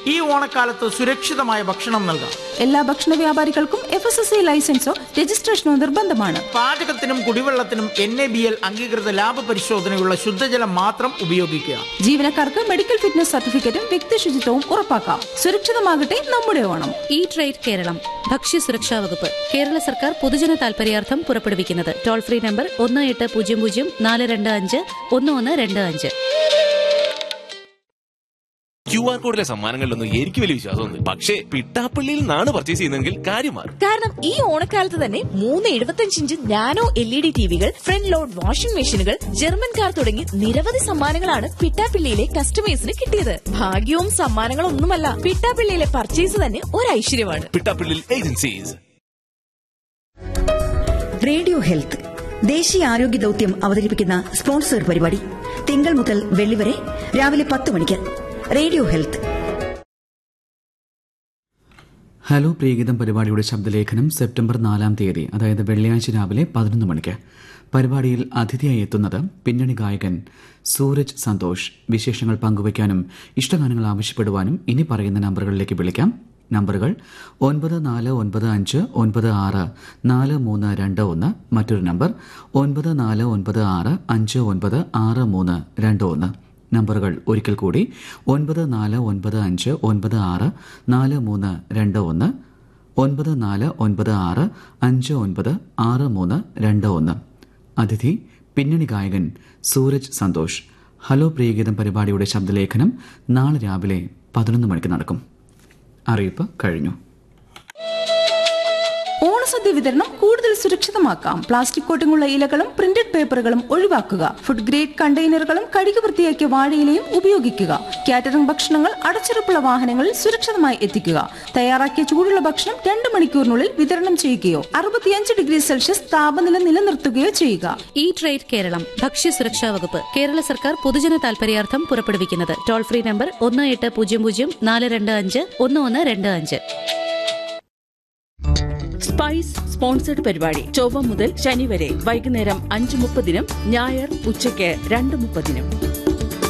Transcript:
ഈ ഓണക്കാലത്ത് സുരക്ഷിതമായ ഭക്ഷണം നൽകാം എല്ലാ ഭക്ഷണ വ്യാപാരികൾക്കും എഫ് എസ് എസ് ഐ ലൈസൻസോ രജിസ്ട്രേഷനോ നിർബന്ധമാണ് പാചകത്തിനും കുടിവെള്ളത്തിനും എൻ എ ബി എൽ അംഗീകൃത ലാഭ പരിശോധനയുള്ള ശുദ്ധജലം മാത്രം ഉപയോഗിക്കുക ജീവനക്കാർക്ക് മെഡിക്കൽ ഫിറ്റ്നസ് സർട്ടിഫിക്കറ്റും വ്യക്തി ശുചിത്വവും ഉറപ്പാക്കാം സുരക്ഷിതമാകട്ടെ നമ്മുടെ ഓണം ഇ ട്രേഡ് കേരളം ഭക്ഷ്യസുരക്ഷാ വകുപ്പ് കേരള സർക്കാർ പൊതുജന താൽപര്യാർത്ഥം പുറപ്പെടുവിക്കുന്നത് ടോൾ ഫ്രീ നമ്പർ ഒന്ന് എട്ട് പൂജ്യം പൂജ്യം നാല് രണ്ട് അഞ്ച് ഒന്ന് ഒന്ന് രണ്ട് അഞ്ച് ക്യു ആർ കോഡിലെ സമ്മാനങ്ങളിലൊന്നും എനിക്ക് വലിയ വിശ്വാസമൊന്നും പക്ഷേ പിട്ടാപ്പള്ളിയിൽ നിന്നാണ് പർച്ചേസ് ചെയ്യുന്നതെങ്കിൽ കാര്യം മാറും കാരണം ഈ ഓണക്കാലത്ത് തന്നെ മൂന്ന് എഴുപത്തഞ്ച് inch nano L E D ടിവികൾ ഫ്രണ്ട് ലോഡ് വാഷിംഗ് മെഷീനുകൾ ജർമ്മൻ കാർ തുടങ്ങി നിരവധി സമ്മാനങ്ങളാണ് പിട്ടാപ്പിള്ളിയിലെ കസ്റ്റമേഴ്സിന് കിട്ടിയത് ഭാഗ്യവും സമ്മാനങ്ങളൊന്നുമല്ല പിട്ടാപ്പിള്ളിയിലെ പർച്ചേസ് തന്നെ ഒരു ഐശ്വര്യമാണ് പിട്ടാപ്പള്ളിയിൽ ഏജൻസീസ് റേഡിയോ ഹെൽത്ത് ദേശീയ ആരോഗ്യ ദൌത്യം അവതരിപ്പിക്കുന്ന സ്പോൺസർ പരിപാടി തിങ്കൾ മുതൽ വെള്ളി വരെ രാവിലെ പത്ത് മണിക്ക് റേഡിയോ ഹെൽത്ത് ഹലോ പ്രിയഗീതം പരിപാടിയുടെ ശബ്ദലേഖനം സെപ്റ്റംബർ നാലാം തീയതി അതായത് വെള്ളിയാഴ്ച രാവിലെ പതിനൊന്ന് മണിക്ക് പരിപാടിയിൽ അതിഥിയായി എത്തുന്നത് പിന്നണി ഗായകൻ സൂരജ് സന്തോഷ് വിശേഷങ്ങൾ പങ്കുവയ്ക്കാനും ഇഷ്ടഗാനങ്ങൾ ആവശ്യപ്പെടുവാനും ഇനി പറയുന്ന നമ്പറുകളിലേക്ക് വിളിക്കാം നമ്പറുകൾ ഒൻപത് നാല് ഒൻപത് അഞ്ച് ഒൻപത് ആറ് നാല് മൂന്ന് രണ്ട് ഒന്ന് മറ്റൊരു നമ്പർ ഒൻപത് നാല് ഒൻപത് ആറ് അഞ്ച് ഒൻപത് ആറ് മൂന്ന് രണ്ട് ഒന്ന് നമ്പറുകൾ ഒരിക്കൽ കൂടി ഒൻപത് നാല് ഒൻപത് അഞ്ച് ഒൻപത് ആറ് നാല് മൂന്ന് രണ്ട് ഒന്ന് ഒൻപത് നാല് ഒൻപത് ആറ് അഞ്ച് ഒൻപത് ആറ് മൂന്ന് രണ്ട് ഒന്ന് അതിഥി പിന്നണി ഗായകൻ സൂരജ് സന്തോഷ് ഹലോ പ്രിയഗീതം പരിപാടിയുടെ ശബ്ദലേഖനം നാളെ രാവിലെ പതിനൊന്ന് മണിക്ക് നടക്കും അറിയിപ്പ് കഴിഞ്ഞു ഓണസദ്യ വിതരണം കൂടുതൽ സുരക്ഷിതമാക്കാം പ്ലാസ്റ്റിക് കോട്ടിങ്ങുള്ള ഇലകളും പ്രിന്റഡ് പേപ്പറുകളും ഒഴിവാക്കുക ഫുഡ് ഗ്രേഡ് കണ്ടെയ്നറുകളും കഴുകി വൃത്തിയാക്കിയ വാഴയിലയും ഉപയോഗിക്കുക കാറ്ററിംഗ് ഭക്ഷണങ്ങൾ അടച്ചുറപ്പുള്ള വാഹനങ്ങളിൽ സുരക്ഷിതമായി എത്തിക്കുക തയ്യാറാക്കിയ ചൂടുള്ള ഭക്ഷണം രണ്ട് മണിക്കൂറിനുള്ളിൽ വിതരണം ചെയ്യുകയോ അറുപത്തിയഞ്ച് ഡിഗ്രി സെൽഷ്യസ് താപനില നിലനിർത്തുകയോ ചെയ്യുക ഇ ട്രേഡ് കേരളം ഭക്ഷ്യസുരക്ഷാ വകുപ്പ് കേരള സർക്കാർ പൊതുജന താൽപര്യാർത്ഥം പുറപ്പെടുവിക്കുന്നത് ടോൾ ഫ്രീ നമ്പർ ഒന്ന് എട്ട് പൂജ്യം പൂജ്യം നാല് രണ്ട് അഞ്ച് ഒന്ന് ഒന്ന് രണ്ട് അഞ്ച് സ്പൈസ് സ്പോൺസർഡ് പരിപാടി ചൊവ്വ മുതൽ ശനി വരെ വൈകുന്നേരം അഞ്ച് മുപ്പതിനും ഞായർ ഉച്ചയ്ക്ക് രണ്ട് മുപ്പതിനും